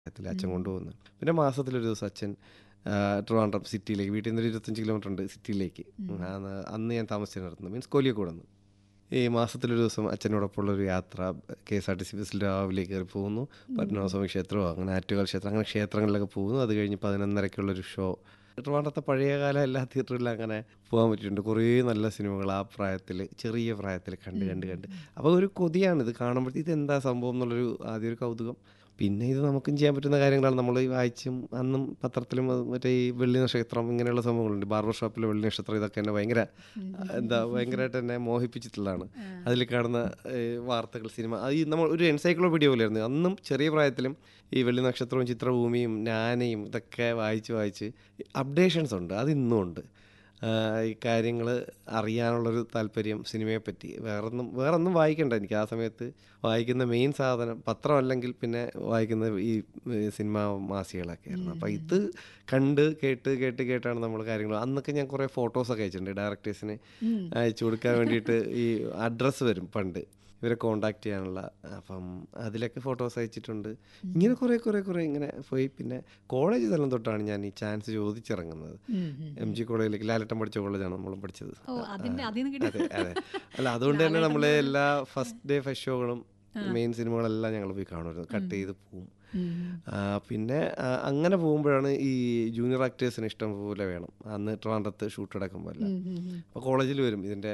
പ്രായത്തിൽ അച്ഛൻ കൊണ്ടുപോകുന്നത് പിന്നെ മാസത്തിലൊരു ദിവസം അച്ഛൻ ആ, ട്രിവാൻഡ്രം സിറ്റിയിലേക്ക് വീട്ടിൽ നിന്ന് ഒരു ഇരുപത്തഞ്ച് കിലോമീറ്റർ ഉണ്ട് സിറ്റിയിലേക്ക് അന്ന് അന്ന് ഞാൻ താമസിച്ചിരുന്നത് മീൻസ് കോലിയക്കോട് നിന്ന് ഈ മാസത്തിലൊരു ദിവസം അച്ഛനോടൊപ്പമുള്ള ഒരു യാത്ര K S R T C ബസ്സിൽ രാവിലെ കയറി പോകുന്നു പത്മനാഭസ്വാമി ക്ഷേത്രമോ അങ്ങനെ ആറ്റുകാൽ ക്ഷേത്രം അങ്ങനെ ക്ഷേത്രങ്ങളിലൊക്കെ പോകുന്നു അത് കഴിഞ്ഞ് പതിനൊന്നരയ്ക്കുള്ളൊരു ഷോ ട്രിവാൻഡ്രത്തെ പഴയകാല എല്ലാ തിയേറ്ററിലും അങ്ങനെ പോകാൻ പറ്റിയിട്ടുണ്ട് കുറേ നല്ല സിനിമകൾ ആ പ്രായത്തിൽ ചെറിയ പ്രായത്തിൽ കണ്ട് കണ്ട് കണ്ട് അപ്പോൾ ഒരു കൊതിയാണ് ഇത് കാണുമ്പോഴത്തേക്ക് ഇത് എന്താ സംഭവം എന്നുള്ളൊരു ആദ്യം ഒരു കൗതുകം പിന്നെ ഇത് നമുക്കും ചെയ്യാൻ പറ്റുന്ന കാര്യങ്ങളാണ് നമ്മൾ ഈ വായിച്ചും അന്നും പത്രത്തിലും അത് മറ്റേ ഈ വെള്ളി നക്ഷത്രം ഇങ്ങനെയുള്ള സംഭവങ്ങളുണ്ട് ബാർബർ ഷോപ്പിലെ വെള്ളി നക്ഷത്രം ഇതൊക്കെ എന്നെ ഭയങ്കര എന്താ ഭയങ്കരമായിട്ട് എന്നെ മോഹിപ്പിച്ചിട്ടുള്ളതാണ് അതിൽ കാണുന്ന ഏഹ്, വാർത്തകൾ സിനിമ അത് ഈ നമ്മൾ ഒരു എൻസൈക്ലോപീഡിയ പോലെയായിരുന്നു അന്നും ചെറിയ പ്രായത്തിലും ഈ വെള്ളി നക്ഷത്രവും ചിത്രഭൂമിയും ഞാനയും ഇതൊക്കെ വായിച്ച് വായിച്ച് അപ്ഡേഷൻസ് ഉണ്ട് അത് ഇന്നും ഉണ്ട് ആഹ് ഈ കാര്യങ്ങൾ അറിയാനുള്ളൊരു താല്പര്യം സിനിമയെപ്പറ്റി വേറൊന്നും വേറൊന്നും വായിക്കണ്ട എനിക്ക് ആ സമയത്ത് വായിക്കുന്ന മെയിൻ സാധനം പത്രം അല്ലെങ്കിൽ പിന്നെ വായിക്കുന്ന ഈ ഏഹ് സിനിമാ മാസികളൊക്കെ ആയിരുന്നു അപ്പോൾ ഇത് കണ്ട് കേട്ട് കേട്ട് കേട്ടാണ് നമ്മൾ കാര്യങ്ങൾ അന്നൊക്കെ ഞാൻ കുറേ ഫോട്ടോസൊക്കെ അയച്ചിട്ടുണ്ട് ഡയറക്ടേഴ്സിന് അയച്ചു കൊടുക്കാൻ വേണ്ടിയിട്ട് ഈ അഡ്രസ്സ് വരും പണ്ട് ഇവരെ കോണ്ടാക്ട് ചെയ്യാനുള്ള അപ്പം അതിലൊക്കെ ഫോട്ടോസ് അയച്ചിട്ടുണ്ട് ഇങ്ങനെ കുറേ കുറേ കുറേ ഇങ്ങനെ പോയി പിന്നെ കോളേജ് തലം തൊട്ടാണ് ഞാൻ ഈ ചാൻസ് ചോദിച്ചിറങ്ങുന്നത് എം ജി കോളേജിലേക്ക് ലാലട്ടം പഠിച്ച കോളേജാണ് നമ്മളും പഠിച്ചത് ഓ അതിന്റെ അതിൽ നിന്ന് അതെ അതെ അല്ല അതുകൊണ്ട് തന്നെ നമ്മൾ എല്ലാ ഫസ്റ്റ് ഡേ ഫസ്റ്റ് ഷോകളും മെയിൻ സിനിമകളെല്ലാം ഞങ്ങൾ പോയി കാണുമായിരുന്നു കട്ട് ചെയ്ത് പോവും ആ, പിന്നെ ആ, അങ്ങനെ പോകുമ്പോഴാണ് ഈ ജൂനിയർ ആക്ടേഴ്സിന് ഇഷ്ടം പോലെ വേണം അന്ന് ട്രിവാൻഡ്രത്ത് ഷൂട്ട് അടക്കുമ്പോൾ എല്ലാം അപ്പോൾ കോളേജിൽ വരും ഇതിൻ്റെ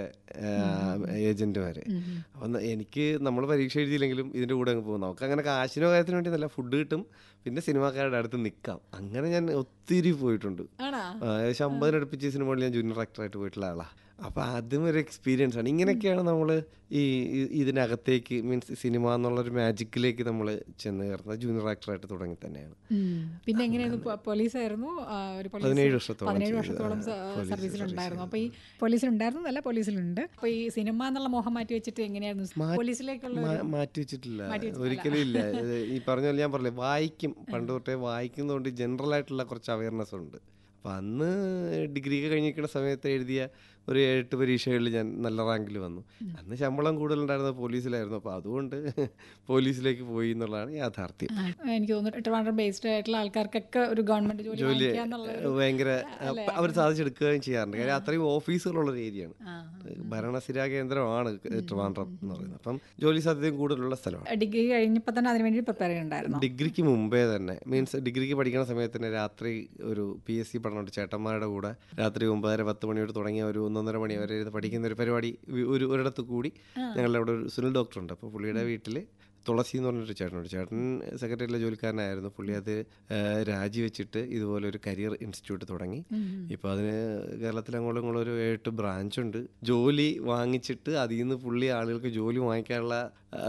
ഏജൻറ്റുമാർ അപ്പം എനിക്ക് നമ്മൾ പരീക്ഷ എഴുതിയില്ലെങ്കിലും ഇതിൻ്റെ കൂടെ അങ്ങ് പോകും നമുക്ക് അങ്ങനെ കാശിനോ കാര്യത്തിന് വേണ്ടി നല്ല ഫുഡ് കിട്ടും പിന്നെ സിനിമാക്കാരുടെ അടുത്ത് നിൽക്കാം അങ്ങനെ ഞാൻ ഒത്തിരി പോയിട്ടുണ്ട് ആണോ ആ, ഏകദേശം അമ്പതിനടുപ്പിച്ച് സിനിമകളിൽ ഞാൻ ജൂനിയർ ആക്ടറായിട്ട് പോയിട്ടുള്ള ആളാണ് അപ്പോൾ അതും ഒരു എക്സ്പീരിയൻസ് ആണ് ഇങ്ങനെയൊക്കെയാണ് നമ്മൾ ഈ ഈ- ഇതിനകത്തേക്ക് മീൻസ് സിനിമ എന്നുള്ളൊരു മാജിക്കിലേക്ക് നമ്മൾ ചെന്ന് കയറുന്നത് ജൂനിയർ ആക്ടറായിട്ട് തുടങ്ങി തന്നെയാണ് ഉം. പിന്നെ എങ്ങനെയായിരുന്നു പോ- പോലീസായിരുന്നു ആ, ഒരു പോലീസ് പതിനേഴ് വർഷത്തോളം പതിനേഴ് ചെയ്തു. വർഷത്തോളം സ- ആ, പോലീസ് സർവീസിലുണ്ടായിരുന്നു അപ്പോൾ ഈ പോലീസിലുണ്ടായിരുന്നല്ല പോലീസിലുണ്ട് അപ്പോൾ ഈ സിനിമ എന്നുള്ള മോഹം മാറ്റി വെച്ചിട്ട് എങ്ങനെയായിരുന്നു പോലീസിലേക്കുള്ള മാ- മാറ്റി വെച്ചിട്ടില്ല ഒരിക്കലും ഇല്ല ഇത് ഈ പറഞ്ഞ പോലെ ഞാൻ പറഞ്ഞില്ലേ വായിക്കും പണ്ട് തൊട്ടേ വായിക്കുന്നതുകൊണ്ട് ജനറൽ ആയിട്ടുള്ള കുറച്ച് അവയർനെസ് ഉണ്ട് അപ്പം അന്ന് ഡിഗ്രി ഒക്കെ കഴിഞ്ഞിരിക്കുന്ന സമയത്ത് എഴുതിയ ഒരു എട്ട് പരീക്ഷകളിൽ ഞാൻ നല്ല റാങ്കിൽ വന്നു അന്ന് ശമ്പളം കൂടുതലുണ്ടായിരുന്നത് പോലീസിലായിരുന്നു അപ്പോൾ അതുകൊണ്ട് പോലീസിലേക്ക് പോയി എന്നുള്ളതാണ് യാഥാർത്ഥ്യം ആ, എനിക്ക് തോന്നുന്നു ട്രിവാൻഡ്രം ബേസ്ഡ് ആയിട്ടുള്ള ആൾക്കാർക്കൊക്കെ ഒരു ഗവൺമെന്റ് ജോലി ജോലി വാങ്ങിക്കുക എന്നുള്ള ഭയങ്കര അവർ സാധിച്ചെടുക്കുകയും ചെയ്യാറുണ്ട് കാര്യം അത്രയും ഓഫീസുകളുള്ളൊരു ഏരിയയാണ് ആ. ഭരണസ്ഥിരാ കേന്ദ്രമാണ് ട്രിവാൻഡ്രം എന്ന് പറയുന്നത് അപ്പം ജോലി സാധ്യതയും കൂടുതലുള്ള സ്ഥലമാണ് ഡിഗ്രി കഴിഞ്ഞപ്പോൾ തന്നെ അതിനുവേണ്ടി പ്രിപ്പയർ ചെയ്യുന്നുണ്ടായിരുന്നു ഡിഗ്രിക്ക് മുമ്പേ തന്നെ മീൻസ് ഡിഗ്രിക്ക് പഠിക്കുന്ന സമയത്ത് തന്നെ രാത്രി ഒരു പി എസ് സി പഠനമുണ്ട് ചേട്ടന്മാരുടെ കൂടെ രാത്രി ഒമ്പതര പത്ത് മണിയോട് തുടങ്ങിയ ഒരു ഒന്നൊന്നര മണി വരെ ഇരുന്ന് പഠിക്കുന്ന ഒരു പരിപാടി വി- ഒരു ഒരിടത്ത് കൂടി ഞങ്ങളുടെ അവിടെ ഒരു സുനിൽ ഡോക്ടർ ഉണ്ട് അപ്പോൾ പുള്ളിയുടെ വീട്ടിൽ തുളസി എന്ന് പറഞ്ഞൊരു ചേട്ടനുണ്ട് ചേട്ടൻ സെക്രട്ടറിയിലെ ജോലിക്കാരനായിരുന്നു പുള്ളി അത് ഏഹ്, രാജിവെച്ചിട്ട് ഇതുപോലെ ഒരു കരിയർ ഇൻസ്റ്റിറ്റ്യൂട്ട് തുടങ്ങി ഇപ്പോൾ അതിന് കേരളത്തിൽ അങ്ങോട്ടും ഇങ്ങോട്ടും ഒരു എട്ട് ബ്രാഞ്ച് ഉണ്ട് ജോലി വാങ്ങിച്ചിട്ട് അതിൽ നിന്ന് പുള്ളി ആളുകൾക്ക് ജോലി വാങ്ങിക്കാനുള്ള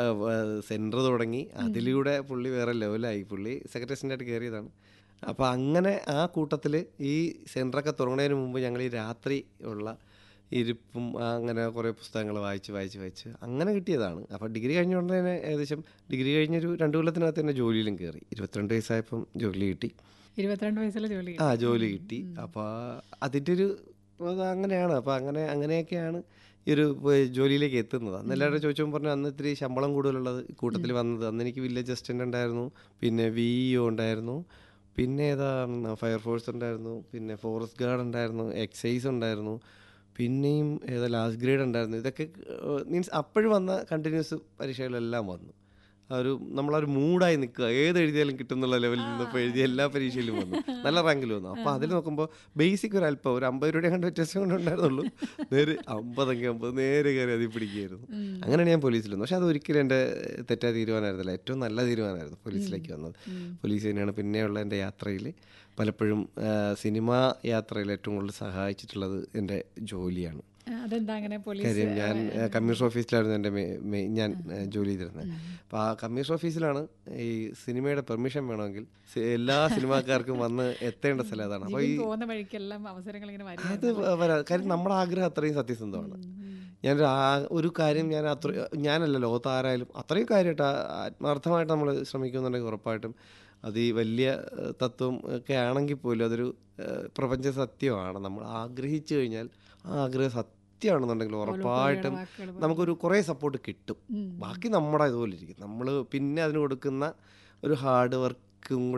സെൻറ്റർ തുടങ്ങി അതിലൂടെ പുള്ളി വേറെ ലെവലായി പുള്ളി സെക്രട്ടറിസിൻ്റെ ആയിട്ട് കയറിയതാണ് അപ്പോൾ അങ്ങനെ ആ കൂട്ടത്തിൽ ഈ സെൻറ്ററൊക്കെ തുടങ്ങുന്നതിന് മുമ്പ് ഞങ്ങൾ ഈ രാത്രി ഉള്ള ഇരിപ്പും അങ്ങനെ കുറേ പുസ്തകങ്ങൾ വായിച്ച് വായിച്ച് വായിച്ച് അങ്ങനെ കിട്ടിയതാണ് അപ്പോൾ ഡിഗ്രി കഴിഞ്ഞ ഉടനെ തന്നെ ഏകദേശം ഡിഗ്രി കഴിഞ്ഞൊരു രണ്ട് കൊല്ലത്തിനകത്ത് തന്നെ ജോലിയിലും കയറി ഇരുപത്തിരണ്ട് വയസ്സായപ്പം ജോലി കിട്ടി ഇരുപത്തിരണ്ട് വയസ്സിലെ ജോലി ആ ജോലി കിട്ടി അപ്പോൾ അതിൻ്റെ ഒരു അത് അങ്ങനെയാണ് അപ്പോൾ അങ്ങനെ അങ്ങനെയൊക്കെയാണ് ഈ ഒരു ഏ, ജോലിയിലേക്ക് എത്തുന്നത് അന്ന് എല്ലാവരും ചോദിച്ചപ്പോൾ പറഞ്ഞു അന്ന് ഇത്തിരി ശമ്പളം കൂടുതലുള്ളത് കൂട്ടത്തിൽ വന്നത് അന്ന് എനിക്ക് വില്ലേജ് അസിസ്റ്റൻ്റ് ഉണ്ടായിരുന്നു പിന്നെ വി ഇ ഉണ്ടായിരുന്നു പിന്നെ ഏതാ ഫയർഫോഴ്സ് ഉണ്ടായിരുന്നു പിന്നെ ഫോറസ്റ്റ് ഗാർഡ് ഉണ്ടായിരുന്നു എക്സൈസ് ഉണ്ടായിരുന്നു പിന്നെയും ഏതാ ലാസ്റ്റ് ഗ്രേഡ് ഉണ്ടായിരുന്നു ഇതൊക്കെ മീൻസ് അപ്പോഴും വന്ന കണ്ടിന്യൂസ് പരീക്ഷകളെല്ലാം വന്നു ആ ഒരു നമ്മളൊരു മൂഡായി നിൽക്കുക ഏത് എഴുതിയാലും കിട്ടുന്നുള്ള ലെവലിൽ നിന്നപ്പോൾ എഴുതിയ എല്ലാ പരീക്ഷയിലും വന്നു നല്ല റാങ്കിൽ വന്നു അപ്പോൾ അതിൽ നോക്കുമ്പോൾ ബേസിക് ഒരു അല്പം ഒരു അമ്പത് രൂപയുടെ കണ്ട് വ്യത്യാസം കൊണ്ട് ഉണ്ടായിരുന്നുള്ളൂ നേരെ അമ്പതെങ്കിൽ അമ്പത് നേരെ കയറി അതിൽ പിടിക്കുകയായിരുന്നു അങ്ങനെയാണ് ഞാൻ പോലീസിൽ വന്നത് പക്ഷെ അത് ഒരിക്കലും എൻ്റെ തെറ്റായ തീരുമാനമായിരുന്നില്ല ഏറ്റവും നല്ല തീരുമാനമായിരുന്നു പോലീസിലേക്ക് വന്നത് പോലീസ് തന്നെയാണ് പിന്നെയുള്ള എൻ്റെ യാത്രയിൽ പലപ്പോഴും ആ, സിനിമാ യാത്രയിൽ ഏറ്റവും കൂടുതൽ സഹായിച്ചിട്ടുള്ളത് എൻ്റെ ജോലിയാണ് അതെന്താ അങ്ങനെ പോലീസ് കാര്യം ഞാൻ ഏഹ്, കമ്മീഷണർ ഓഫീസിലായിരുന്നു എൻ്റെ മെ- മെ- ഞാൻ ഏഹ്, ജോലി ചെയ്തിരുന്നത് അപ്പോൾ ആ കമ്മീഷണർ ഓഫീസിലാണ് ഈ സിനിമയുടെ പെർമിഷൻ വേണമെങ്കിൽ സി- എല്ലാ സിനിമാക്കാർക്കും വന്ന് എത്തേണ്ട സ്ഥലം അതാണ് അപ്പോൾ ഈ പോകുന്ന വഴിക്കെല്ലാം അവസരങ്ങൾ ഇങ്ങനെ വരും അത് വരാ കാര്യം നമ്മുടെ ആഗ്രഹം അത്രയും സത്യസന്ധമാണ് ഞാനൊരു ആ- ഒരു കാര്യം ഞാൻ അത്ര ഞാനല്ല ലോകത്ത് ആരായാലും അത്രയും കാര്യമായിട്ട് ആ- ആത്മാർത്ഥമായിട്ട് നമ്മൾ ശ്രമിക്കുന്നുണ്ടെങ്കിൽ ഉറപ്പായിട്ടും അത് ഈ വലിയ ഏഹ്, തത്വം ഒക്കെ ആണെങ്കിൽ പോലും അതൊരു ഏഹ്, പ്രപഞ്ച സത്യമാണ് നമ്മൾ ആഗ്രഹിച്ചു കഴിഞ്ഞാൽ ആ ആഗ്രഹം സത്യമാണെന്നുണ്ടെങ്കിൽ ഉറപ്പായിട്ടും വാക്കുകൾ നമുക്കൊരു കുറേ സപ്പോർട്ട് കിട്ടും ബാക്കി നമ്മുടെ ഇതുപോലെ ഇരിക്കും നമ്മൾ പിന്നെ അതിന് കൊടുക്കുന്ന ഒരു ഹാർഡ് വർക്ക് എനിക്കും